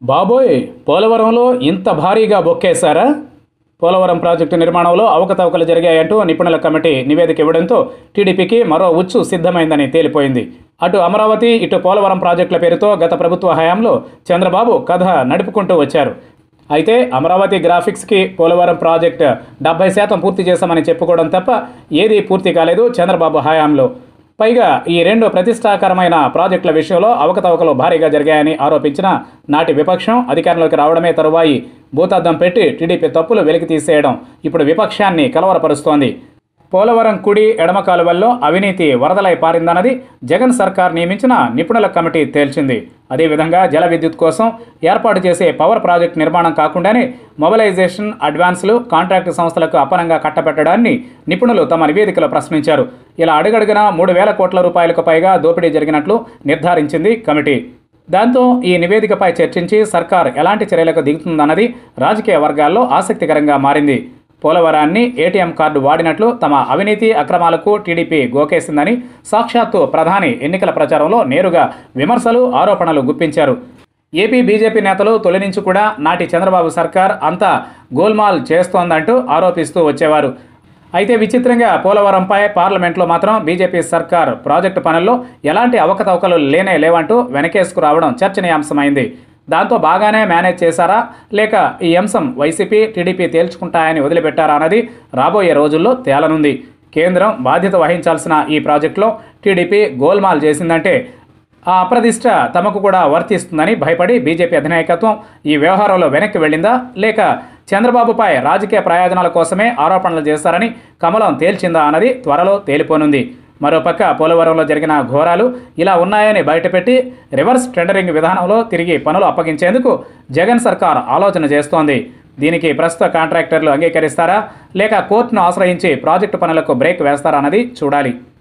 బాబోయ్ పోలవరంలో ఇంత భారీగా బొక్కేశారా పోలవరం ప్రాజెక్టు నిర్మాణంలో అవకతవకలు జరిగాయంటూ నిపుణుల కమిటీ నివేదిక ఇవ్వడంతో టీడీపీకి మరో ఉచ్చు సిద్ధమైందని తేలిపోయింది అటు అమరావతి ఇటు పోలవరం ప్రాజెక్టుల పేరుతో గత ప్రభుత్వ హయాంలో చంద్రబాబు కథ నడుపుకుంటూ వచ్చారు అయితే అమరావతి గ్రాఫిక్స్కి పోలవరం ప్రాజెక్ట్ డెబ్బై శాతం పూర్తి చేశామని చెప్పుకోవడం తప్ప ఏదీ పూర్తి కాలేదు చంద్రబాబు హయాంలో పైగా ఈ రెండు ప్రతిష్టాకరమైన ప్రాజెక్టుల విషయంలో అవకతవకలు భారీగా జరిగాయని ఆరోపించిన నాటి విపక్షం అధికారంలోకి రావడమే తరువాయి భూతద్దం పెట్టి టీడీపీ తప్పులు వెలికి తీసేయడం ఇప్పుడు విపక్షాన్ని కలవరపరుస్తోంది పోలవరం కుడి ఎడమ కాలువల్లో అవినీతి వరదలై పారిందన్నది జగన్ సర్కార్ నియమించిన నిపుణుల కమిటీ తేల్చింది అదేవిధంగా జల విద్యుత్ కోసం ఏర్పాటు చేసే పవర్ ప్రాజెక్ట్ నిర్మాణం కాకుండానే మొబలైజేషన్ అడ్వాన్సులు కాంట్రాక్టు సంస్థలకు అప్పనంగా కట్టబెట్టడాన్ని నిపుణులు తమ నివేదికలో ప్రశ్నించారు ఇలా అడుగడుగున మూడు వేల కోట్ల రూపాయలకు పైగా దోపిడీ జరిగినట్లు నిర్ధారించింది కమిటీ దాంతో ఈ నివేదికపై చర్చించి సర్కార్ ఎలాంటి చర్యలకు దిగుతుందన్నది రాజకీయ వర్గాల్లో ఆసక్తికరంగా మారింది పోలవరాన్ని ఏటీఎం కార్డు వాడినట్లు తమ అవినీతి అక్రమాలకు టీడీపీ గోకేసిందని సాక్షాత్తు ప్రధాని ఎన్నికల ప్రచారంలో నేరుగా విమర్శలు ఆరోపణలు గుప్పించారు ఏపీ బీజేపీ నేతలు తొలి నుంచి కూడా నాటి చంద్రబాబు సర్కార్ అంతా గోల్మాల్ చేస్తోందంటూ ఆరోపిస్తూ వచ్చేవారు అయితే విచిత్రంగా పోలవరంపై పార్లమెంట్లో మాత్రం బీజేపీ సర్కార్ ప్రాజెక్టు పనుల్లో ఎలాంటి అవకతవకలు లేనే లేవంటూ వెనకేసుకు రావడం చర్చనీయాంశమైంది దాంతో బాగానే మేనేజ్ చేశారా లేక ఈ అంశం వైసీపీ టీడీపీ తేల్చుకుంటాయని వదిలిపెట్టారా అన్నది రాబోయే రోజుల్లో తేలనుంది కేంద్రం బాధ్యత వహించాల్సిన ఈ ప్రాజెక్టులో టీడీపీ గోల్మాల్ చేసిందంటే ఆ అప్రదిష్ట తమకు కూడా వర్తిస్తుందని భయపడి బీజేపీ అధినాయకత్వం ఈ వ్యవహారంలో వెనక్కి వెళ్ళిందా లేక చంద్రబాబుపై రాజకీయ ప్రయోజనాల కోసమే ఆరోపణలు చేస్తారని కమలం తేల్చిందా అన్నది త్వరలో తేలిపోనుంది మరోపక్క పోలవరంలో జరిగిన ఘోరాలు ఇలా ఉన్నాయని బయటపెట్టి రివర్స్ టెండరింగ్ విధానంలో తిరిగి పనులు అప్పగించేందుకు జగన్ సర్కార్ ఆలోచన చేస్తోంది దీనికి ప్రస్తుత కాంట్రాక్టర్లు అంగీకరిస్తారా లేక కోర్టును ఆశ్రయించి ప్రాజెక్టు పనులకు బ్రేక్ వేస్తారా అన్నది చూడాలి